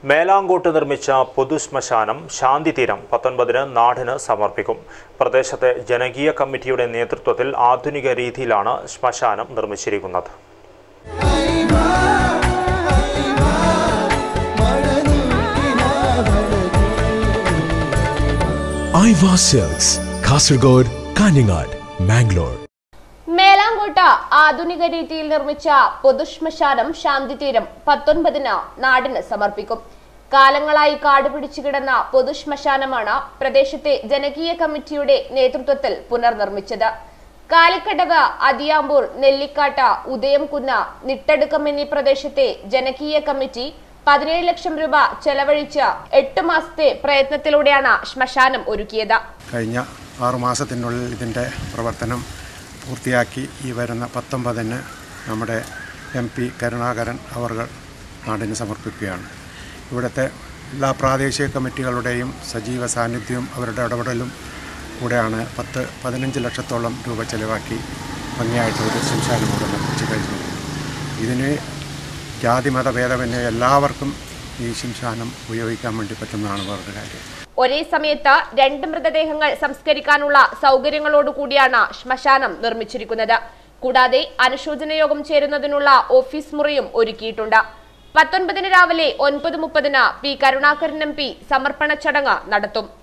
മേലാങ്കോട്ട് നിർമ്മിച്ച പൊതുശ്മശാനം ശാന്തിതീരം പത്തൊൻപതിന് നാടിന് സമർപ്പിക്കും പ്രദേശത്തെ ജനകീയ കമ്മിറ്റിയുടെ നേതൃത്വത്തിൽ ആധുനിക രീതിയിലാണ് ശ്മശാനം നിർമ്മിച്ചിരിക്കുന്നത് ഐവ സിൽക്സ് കാസർഗോഡ് കാഞ്ഞങ്ങാട് മാംഗ്ലൂർ മേലാങ്കോട്ട ആധുനിക രീതിയിൽ നിർമ്മിച്ച പൊതുശ്മശാനം ശാന്തിതീരം പത്തൊൻപതിന് നാടിന് സമർപ്പിക്കും കാലങ്ങളായി കാടുപിടിച്ചു കിടന്ന പൊതുശ്മശാനമാണ് പ്രദേശത്തെ ജനകീയ കമ്മിറ്റിയുടെ നേതൃത്വത്തിൽ പുനർനിർമ്മിച്ചത് കാലിക്കടവ് അതിയാമ്പൂർ നെല്ലിക്കാട്ട ഉദയംകുന്ന നിട്ടടുക്കം എന്നീ പ്രദേശത്തെ ജനകീയ കമ്മിറ്റി പതിനേഴ് ലക്ഷം രൂപ ചെലവഴിച്ച് എട്ട് മാസത്തെ പ്രയത്നത്തിലൂടെയാണ് ശ്മശാനം ഒരുക്കിയത് കഴിഞ്ഞ ആറു മാസത്തിനുള്ളിൽ ഇതിൻ്റെ പ്രവർത്തനം പൂർത്തിയാക്കി ഈ വരുന്ന പത്തൊമ്പതിന് നമ്മുടെ എം പി കരുണാകരൻ അവർ നാടിന് സമർപ്പിക്കുകയാണ് ഇവിടുത്തെ എല്ലാ പ്രാദേശിക കമ്മിറ്റികളുടെയും സജീവ സാന്നിധ്യവും അവരുടെ ഇടപെടലും കൂടെയാണ് പത്ത് പതിനഞ്ച് ലക്ഷത്തോളം രൂപ ചെലവാക്കി ഭംഗിയായിട്ട് ഒരു സംസ്ഥാനം കൂടെ നിർമ്മിച്ചു കഴിഞ്ഞത് ഇതിന് ജാതിമത ഭേദമന്യേ എല്ലാവർക്കും ഈ ശംശാനം ഉപയോഗിക്കാൻ വേണ്ടി പറ്റുന്നതാണ് വേറൊരു കാര്യം ഒരേ സമയത്ത് രണ്ട് മൃതദേഹങ്ങൾ സംസ്കരിക്കാനുള്ള സൗകര്യങ്ങളോടുകൂടിയാണ് ശ്മശാനം നിർമ്മിച്ചിരിക്കുന്നത് കൂടാതെ അനുശോചന യോഗം ചേരുന്നതിനുള്ള ഓഫീസ് മുറിയും ഒരുക്കിയിട്ടുണ്ട് പത്തൊൻപതിന് രാവിലെ ഒൻപത് മുപ്പതിന് പി കരുണാകരൻ എം പി സമർപ്പണ ചടങ്ങ് നടത്തും